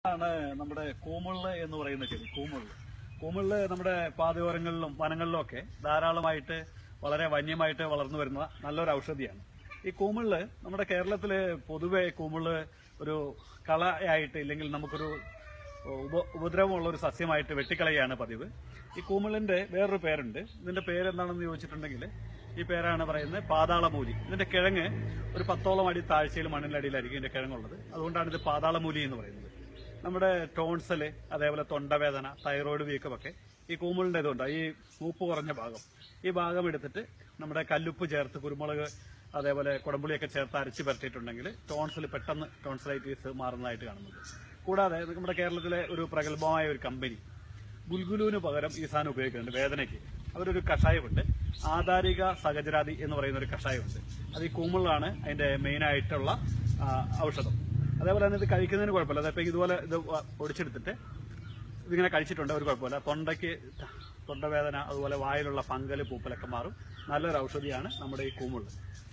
ആണ് നമ്മുടെ കൂമുള്ള് എന്ന് പറയുന്ന ചെടി കൂമുള്ള് കൂമുള്ള് നമ്മുടെ പാതയോരങ്ങളിലും വനങ്ങളിലും ഒക്കെ ധാരാളമായിട്ട് വളരെ വന്യമായിട്ട് വളർന്നു വരുന്ന നല്ലൊരു ഔഷധിയാണ് ഈ കൂമുള്ള് നമ്മുടെ കേരളത്തില് പൊതുവെ കൂമുള്ള് ഒരു കളയായിട്ട് ഇല്ലെങ്കിൽ നമുക്കൊരു ഉപ ഉപദ്രവമുള്ള ഒരു സസ്യമായിട്ട് വെട്ടിക്കളയാണ് പതിവ് ഈ കൂമിളിന്റെ വേറൊരു പേരുണ്ട് ഇതിന്റെ പേര് എന്താണെന്ന് ചോദിച്ചിട്ടുണ്ടെങ്കിൽ ഈ പേരാണ് പറയുന്നത് പാതാളമൂലി ഇതിന്റെ കിഴങ്ങ് ഒരു പത്തോളം അടി താഴ്ചയിൽ മണ്ണിന്റെ അടിയിലായിരിക്കും ഇതിന്റെ കിഴങ്ങുള്ളത് അതുകൊണ്ടാണ് ഇത് പാതാളമൂലി എന്ന് പറയുന്നത് നമ്മുടെ ടോൺസല് അതേപോലെ തൊണ്ടവേദന തൈറോയ്ഡ് വീക്കമൊക്കെ ഈ കൂമിളിന്റെ ഇതുണ്ട് ഈ മൂപ്പ് കുറഞ്ഞ ഭാഗം ഈ ഭാഗം എടുത്തിട്ട് നമ്മുടെ കല്ലുപ്പ് ചേർത്ത് കുരുമുളക് അതേപോലെ കുടമ്പുളിയൊക്കെ ചേർത്ത് അരച്ച് പരത്തിയിട്ടുണ്ടെങ്കിൽ ടോൺസിൽ പെട്ടെന്ന് ടോൺസിലൈറ്റീസ് മാറുന്നതായിട്ട് കാണുന്നുണ്ട് കൂടാതെ നമ്മുടെ കേരളത്തിലെ ഒരു പ്രഗത്ഭമായ ഒരു കമ്പനി ഗുൽഗുലുവിന് പകരം ഈ സാധനം ഉപയോഗിക്കുന്നുണ്ട് വേദനയ്ക്ക് അവരൊരു കഷായമുണ്ട് ആധാരിക സഹജരാതി എന്ന് പറയുന്ന ഒരു കഷായമുണ്ട് അത് ഈ കൂമ്പിളാണ് അതിന്റെ മെയിൻ ആയിട്ടുള്ള ആ, ഔഷധം അതേപോലെ തന്നെ ഇത് കഴിക്കുന്നതിന് കുഴപ്പമില്ല അതപ്പോൾ ഇതുപോലെ ഇത് ഒടിച്ചെടുത്തിട്ട് ഇതിങ്ങനെ കഴിച്ചിട്ടുണ്ട് ഒരു കുഴപ്പമില്ല തൊണ്ടയ്ക്ക് തൊണ്ടവേദന അതുപോലെ വായിലുള്ള ഫംഗല് പൂപ്പലൊക്കെ മാറും നല്ലൊരു ഔഷധിയാണ് നമ്മുടെ ഈ കൂമുള്ള്